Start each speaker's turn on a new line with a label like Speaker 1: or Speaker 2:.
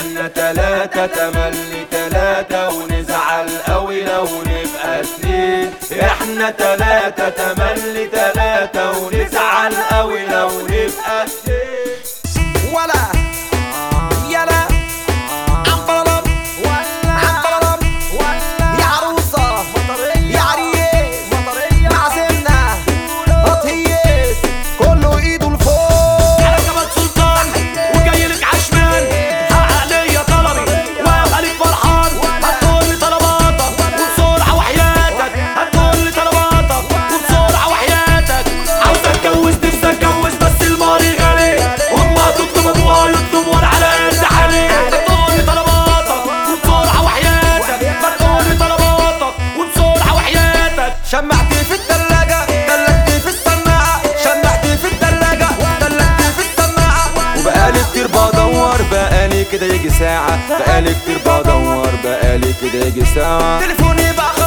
Speaker 1: احنا تلاتة تملي تلاتة ونزعل قوي لو نبقى اتنين احنا تلاتة تملي تلاتة ونزعل قوي لو نبقى اتنين
Speaker 2: ولا يلا عبرلب عبرلب يا عروسة يا عريس معزمنا هطيس كله ايده لفوق
Speaker 3: انا جمال سلطان وجاي لك عشمان حقق ليا طلبي وخليك فرحان هتقول لي طلباتك وبسرعه وحياتك هتقول لي طلباتك وبسرعه وحياتك عاوز اتجوز نفسي اتجوز بس الماري غالي امها تكتب ابوها يكتب وانا على قد حالي هتقول لي طلباتك وبسرعه وحياتك هتقول لي طلباتك وبسرعه وحياتك
Speaker 2: شمعتي في التلاجة دلقتي في السماعة شمعتي في التلاجة دلقتي في السماعة
Speaker 1: وبقالي كتير بدور بقالي كده يجي ساعة بقالي كتير بدور بقالي كده يجي ساعة
Speaker 2: تليفوني بقى